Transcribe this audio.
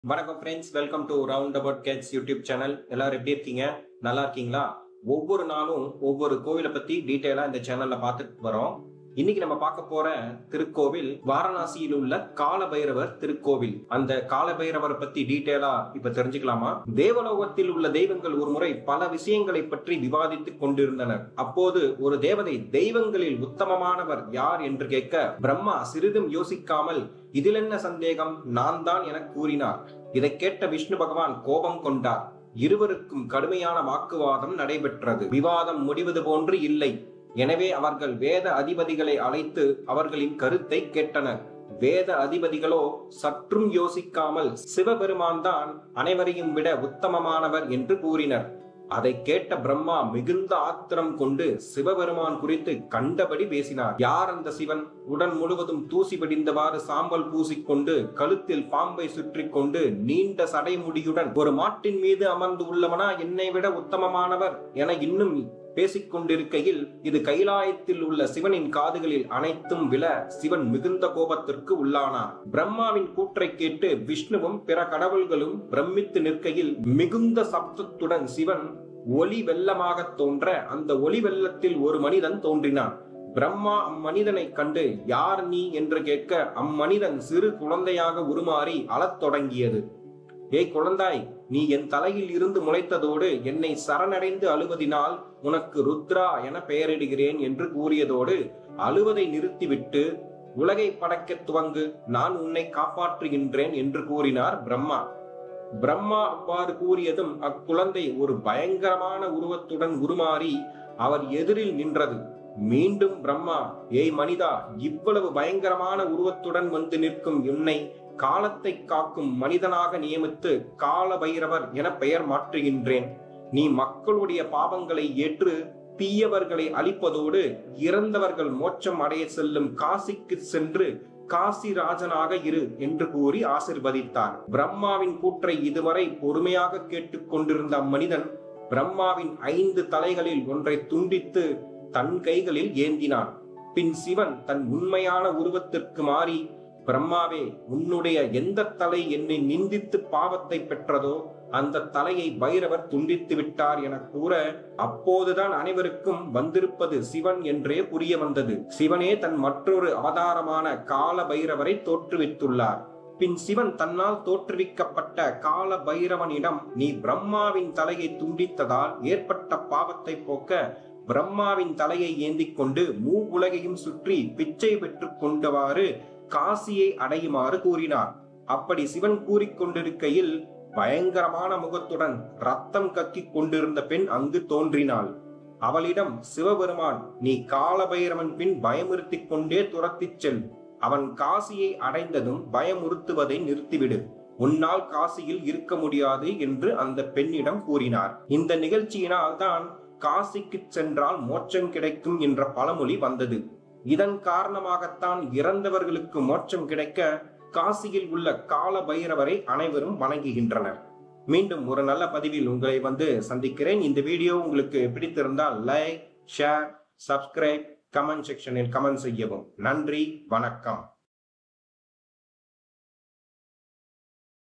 வணக்கம் friends welcome to round about cats YouTube channel எல்லாரும் எப்படி இருக்கீங்க நல்லா இருக்கீங்களா ஒவ்வொரு நாளும் ஒவ்வொரு கோவிலை பத்தி டீட்டெயிலா இந்த சேனல்ல பார்த்துட்டு வரோம் இன்னைக்கு நம்ம பார்க்க போற திருக்கோவில் வாரணாசியில் உள்ள காலபைரவர் திருக்கோவில் அந்த காலபைரவரை பத்தி டீட்டெயிலா இப்ப தெரிஞ்சுக்கலாமா தேவலோகத்தில் உள்ள தெய்வங்கள் ஒரு முறை பல விஷயங்களை பற்றி விவாதித்துக் கொண்டிருந்தனர் அப்போது ஒரு தேவதை தெய்வங்களில் உத்தமமானவர் யார் என்று கேட்க பிரம்மா சிறிதும் யோசிக்காமல் இதில் என்ன சந்தேகம் நான் தான் என கூறினார் இதை கேட்ட விஷ்ணு பகவான் கோபம் கொண்டார் இருவருக்கும் கடுமையான வாக்குவாதம் நடைபெற்றது விவாதம் முடிவது போன்று இல்லை எனவே அவர்கள் வேத அதிபதிகளை அழைத்து அவர்களின் கருத்தை கேட்டனர் வேத அதிபதிகளோ சற்றும் யோசிக்காமல் சிவபெருமான் தான் அனைவரையும் விட உத்தமமானவர் என்று கூறினர் அதை கேட்ட பிரம்மா மிகுந்த ஆத்திரம் கொண்டு சிவபெருமான் குறித்து கண்டபடி பேசினார் யார் அந்த சிவன் உடன் முழுவதும் தூசி படிந்தவாறு சாம்பல் பூசிக்கொண்டு கழுத்தில் பாம்பை சுற்றி கொண்டு நீண்ட சடைமுடியுடன் ஒரு மாட்டின் மீது அமர்ந்து உள்ளவனா என்னை விட உத்தமமானவர் என இன்னும் பேசிக் கொண்டிருக்கையில் இது கைலாயத்தில் உள்ள சிவனின் காதுகளில் அனைத்தும் விழ சிவன் மிகுந்த கோபத்திற்கு உள்ளானார் பிரம்மாவின் கூற்றை கேட்டு விஷ்ணுவும் பிற கடவுள்களும் பிரமித்து நிற்கையில் மிகுந்த சப்தத்துடன் சிவன் ஒளி வெள்ளமாக தோன்ற அந்த ஒளி வெள்ளத்தில் ஒரு மனிதன் தோன்றினான் பிரம்மா அம்மனிதனை கண்டு யார் நீ என்று கேட்க அம்மனிதன் சிறு குழந்தையாக உருமாறி அழத் தொடங்கியது ஏய் குழந்தாய் நீ என் தலையில் இருந்து முளைத்ததோடு என்னை சரணடைந்து அழுவதினால் உனக்கு ருத்ரா என பெயரிடுகிறேன் என்று கூறியதோடு அழுவதை நிறுத்திவிட்டு உலகை படைக்க துவங்கு நான் உன்னை காப்பாற்றுகின்றேன் என்று கூறினார் பிரம்மா பிரம்மா அவ்வாறு கூறியதும் அக்குழந்தை ஒரு பயங்கரமான உருவத்துடன் உருமாறி அவர் எதிரில் நின்றது மீண்டும் பிரம்மா ஏய் மனிதா இவ்வளவு பயங்கரமான உருவத்துடன் வந்து நிற்கும் உன்னை காலத்தை காக்கும் மனிதனாக நியமித்து கால பைரவர் என பெயர் மாற்றுகின்றேன் நீ மக்களுடைய பாவங்களை ஏற்று தீயவர்களை அழிப்பதோடு இறந்தவர்கள் மோட்சம் அடைய செல்லும் காசிக்கு சென்று காசி ராஜனாக இரு என்று கூறி ஆசிர்வதித்தார் பிரம்மாவின் கூற்றை இதுவரை பொறுமையாக கேட்டுக்கொண்டிருந்த அம்மனிதன் பிரம்மாவின் ஐந்து தலைகளில் ஒன்றை துண்டித்து தன் கைகளில் ஏந்தினான் பின் சிவன் தன் உண்மையான உருவத்திற்கு மாறி பிரம்மாவே உன்னுடைய எந்த தலை என்னை நிந்தித்து பாவத்தை பெற்றதோ அந்த தலையை பைரவர் துண்டித்து விட்டார் என கூற அப்போதுதான் அனைவருக்கும் வந்திருப்பது சிவன் என்றே புரிய வந்தது சிவனே தன் மற்றொரு அவதாரமான கால பைரவரை தோற்றுவித்துள்ளார் பின் சிவன் தன்னால் தோற்றுவிக்கப்பட்ட கால பைரவனிடம் நீ பிரம்மாவின் தலையை துண்டித்ததால் ஏற்பட்ட பாவத்தை போக்க பிரம்மாவின் தலையை ஏந்தி கொண்டு மூ உலகையும் சுற்றி பிச்சை பெற்றுக் கொண்டவாறு காசியை அடையுமாறு கூறினார் அப்படி சிவன் கூறிக்கொண்டிருக்கையில் பயங்கரமான முகத்துடன் ரத்தம் கக்கிக் கொண்டிருந்த பெண் அங்கு தோன்றினாள் அவளிடம் சிவபெருமான் நீ காலபைரவன் பின் பயமுறுத்திக் கொண்டே துரத்திச் செல் அவன் காசியை அடைந்ததும் பயமுறுத்துவதை நிறுத்திவிடு உன்னால் காசியில் இருக்க முடியாது என்று அந்த பெண்ணிடம் கூறினார் இந்த நிகழ்ச்சியினால் தான் காசிக்கு சென்றால் மோட்சம் கிடைக்கும் என்ற பழமொழி வந்தது இதன் காரணமாகத்தான் இறந்தவர்களுக்கு மோட்சம் கிடைக்க காசியில் உள்ள கால பைரவரை அனைவரும் வணங்குகின்றனர் மீண்டும் ஒரு நல்ல பதிவில் உங்களை வந்து சந்திக்கிறேன் இந்த வீடியோ உங்களுக்கு பிடித்திருந்தால் லைக் ஷேர் சப்ஸ்கிரைப் கமெண்ட் செக்ஷனில் கமெண்ட் செய்யவும் நன்றி வணக்கம்